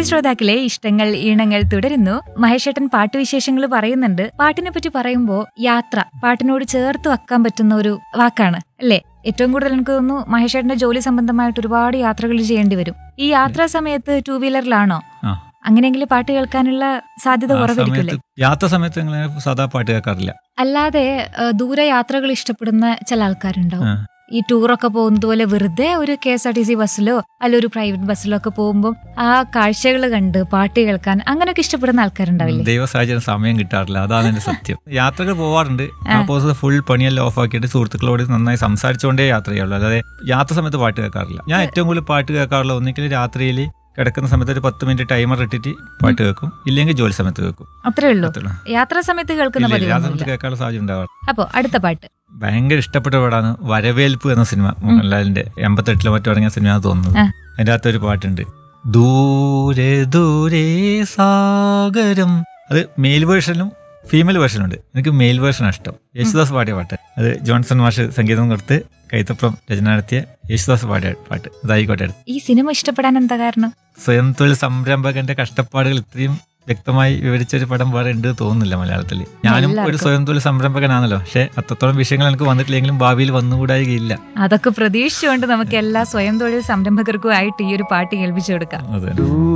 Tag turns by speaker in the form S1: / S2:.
S1: ശ്രോതാക്കളെ ഇഷ്ടങ്ങൾ ഈണങ്ങൾ തുടരുന്നു മഹേഷേട്ടൻ പാട്ടുവിശേഷങ്ങൾ പറയുന്നുണ്ട് പാട്ടിനെ പറ്റി പറയുമ്പോൾ യാത്ര പാട്ടിനോട് ചേർത്ത് വെക്കാൻ പറ്റുന്ന ഒരു വാക്കാണ് അല്ലേ ഏറ്റവും കൂടുതൽ എനിക്ക് തോന്നുന്നു മഹേഷേട്ടന്റെ ജോലി സംബന്ധമായിട്ട് ഒരുപാട് യാത്രകൾ ചെയ്യേണ്ടി വരും ഈ യാത്രാ സമയത്ത് ടൂ വീലറിലാണോ
S2: ആ.
S1: അങ്ങനെയെങ്കിൽ പാട്ട് കേൾക്കാനുള്ള സാധ്യത
S2: ആ
S1: കുറവായിരിക്കുമല്ലേ
S2: സമയത്ത് യാത്ര സമയത്ത് ഞങ്ങൾ സാധാ പാട്ട് കേൾക്കാറില്ല
S1: അല്ലാതെ ഏഹ്, ദൂര യാത്രകൾ ഇഷ്ടപ്പെടുന്ന ചില ആൾക്കാരുണ്ടാവും
S2: ആ.
S1: ഈ ടൂറൊക്കെ പോകുന്നത് പോലെ വെറുതെ ഒരു K S R T C ബസ്സിലോ അല്ല ഒരു പ്രൈവറ്റ് ബസ്സിലോ ഒക്കെ പോകുമ്പോൾ ആ കാഴ്ചകൾ കണ്ട് പാട്ട് കേൾക്കാൻ അങ്ങനെയൊക്കെ ഇഷ്ടപ്പെടുന്ന ആൾക്കാരുണ്ടാവില്ലേ
S2: ദൈവ സാഹചര്യം സമയം കിട്ടാറില്ല അതാണ് എന്റെ സത്യം യാത്രകൾ പോവാറുണ്ട് അപ്പോൾ ഫുൾ പണിയെല്ലാം ഓഫ് ആക്കിയിട്ട് സുഹൃത്തുക്കളോട് നന്നായി സംസാരിച്ചുകൊണ്ടേ യാത്ര ചെയ്യുള്ളൂ അല്ലാതെ യാത്ര സമയത്ത് പാട്ട് കേൾക്കാറില്ല ഞാൻ ഏറ്റവും കൂടുതൽ പാട്ട് കേൾക്കാറുള്ള ഒന്നിക്കൽ രാത്രിയിൽ കിടക്കുന്ന സമയത്ത് ഒരു പത്ത് മിനിറ്റ് ടൈമർ ഇട്ടിട്ട് പാട്ട് കേൾക്കും ഇല്ലെങ്കിൽ ജോലി സമയത്ത് കേൾക്കും
S1: അത്രേ ഉള്ളൂ
S2: അത്രേ ഉള്ളൂ.
S1: യാത്രാ സമയത്ത് കേൾക്കുന്ന
S2: ഇല്ല, ഇല്ല, യാത്ര
S1: പതിവൊന്നുമില്ല
S2: സമയത്ത് കേൾക്കാനുള്ള സാഹചര്യം ഉണ്ടാവാറ്
S1: അപ്പോ അടുത്ത പാട്ട്
S2: ഭയങ്കര ഇഷ്ടപ്പെട്ട പടമാണ് വരവേൽപ്പ് എന്ന സിനിമ മോഹൻലാലിന്റെ എൺപത്തെട്ടിലെ മറ്റോ ഇറങ്ങിയ സിനിമ തോന്നുന്നത്
S1: ആ.
S2: അതിന്റെ അകത്തൊരു പാട്ടുണ്ട് ദൂരെ ദൂരെ സാഗരം അത് മെയിൽ വേർഷനിലും ഫീമെയിൽ വേർഷനും ഉണ്ട് എനിക്ക് മെയിൽ വേർഷനാണ് ഇഷ്ടം യേശുദാസ് പാടിയ പാട്ട് അത് ജോൺസൺ മാഷ് സംഗീതം കൊടുത്ത് കൈത്തപ്രം രചന നടത്തിയ യേശുദാസ് പാടിയ പാട്ട് അതായിക്കോട്ടെ
S1: ഈ സിനിമ ഇഷ്ടപ്പെടാൻ എന്താ കാരണം
S2: സ്വയം തൊഴിൽ സംരംഭകന്റെ കഷ്ടപ്പാടുകൾ ഇത്രയും വ്യക്തമായി വിവരിച്ച ഒരു പടം വേറെ ഉണ്ട് തോന്നുന്നില്ല മലയാളത്തിൽ ഞാനും ഒരു
S1: എല്ലാവർക്കും.
S2: സ്വയം തൊഴിൽ സംരംഭകനാണല്ലോ പക്ഷെ അത്രത്തോളം വിഷയങ്ങൾ എനിക്ക് വന്നിട്ടില്ലെങ്കിലും ഭാവിയിൽ വന്നുകൂടായികയില്ല
S1: അതൊക്കെ പ്രതീക്ഷിച്ചുകൊണ്ട് നമുക്ക് എല്ലാ സ്വയം തൊഴിൽ സംരംഭകർക്കും ആയിട്ട് ഈ ഒരു പാട്ട് കേൾപ്പിച്ചു കൊടുക്കാം
S2: അതെ